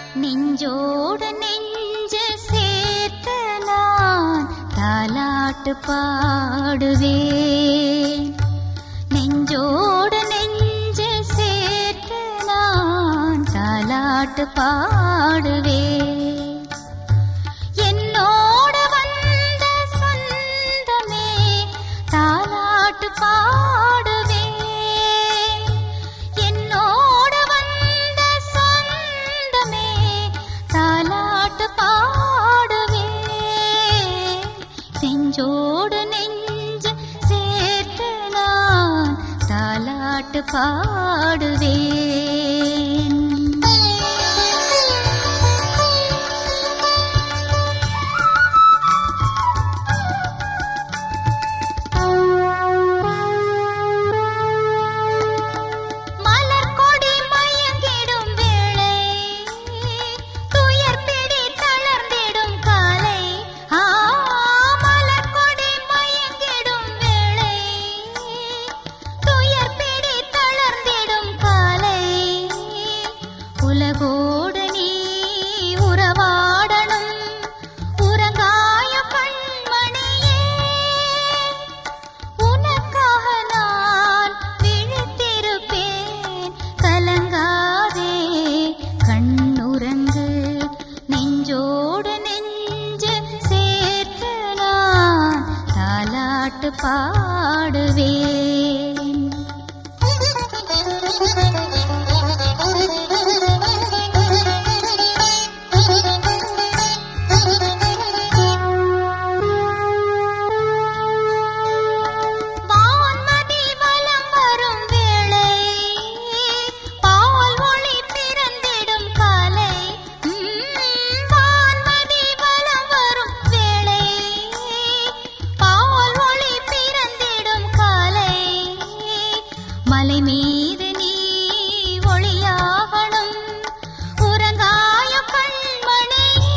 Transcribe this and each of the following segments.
நெஞ்சோடு நெஞ்சு சேர்த்து நான் தாலாட்டு பாடுவேன் நெஞ்சோடு நெஞ்சு சேர்த்து நான் தாலாட்டு பாடுவேன் என்னோடு வந்த சொந்தமே தாலாட்டு பாடுவேன் என்னோடு வந்த சொந்தமே தாலாட்டு பாடுவேன் நெஞ்சோடு நெஞ்சு சேர்த்து நான் தாலாட்டு பாடுவேன் மலர் கொடி மயங்கிடும் வேளை துயர் பிடி தளர்ந்திடும் காலை ஆ மலர் கொடி மயங்கிடும் வேளை துயர் பிடி தளர்ந்திடும் காலை உலகோடு நீ உறவாடணும் உறங்காய கண்மணியே உனக்காக நான் விழித்திருப்பேன் கலங்காதே கண்ணுறங்கு நெஞ்சோடு நெஞ்சு சேர்த்து நான் தாலாட்டு பாடுவேன் வான்மதி வலம் வரும் வேளை பால் ஒளி பிறந்திடும் காலை உம், வான்மதி வலம் வரும் வேளை பால் ஒளி பிறந்திடும் காலை மலை மீது நீ ஒளியாகணும் உறங்காய கண்மணியே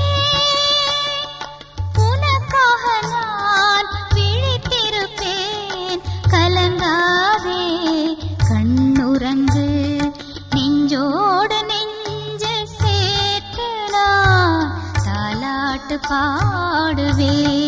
உனக்காக நான் விழித்திருப்பேன் கலங்காதே கண்ணுறங்கு நெஞ்சோடு நெஞ்சு சேர்த்து நான் தாலாட்டு பாடுவேன்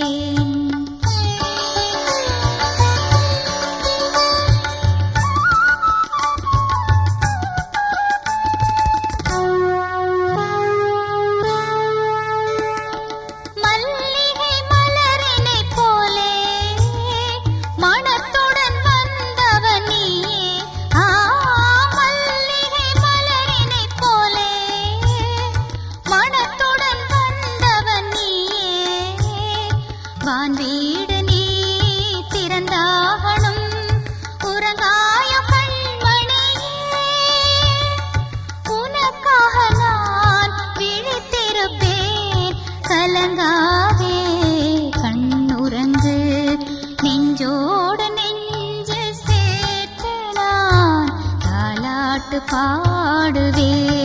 மல்லிகை மலரினைப் போலே மணத்துடன் வந்தவன் நீயே ஆ மல்லிகை மலரினைப் போலே மணத்துடன் வந்தவன் நீயே வான்வீடு நீ திறந்தாகணும் உறங்காய கண்மணியே உனக்காக நான் விழித்திருப்பேன் கலங்காதே கண்ணுறங்கு நெஞ்சோடு நெஞ்சு சேர்த்து நான் தாலாட்டு பாடுவேன்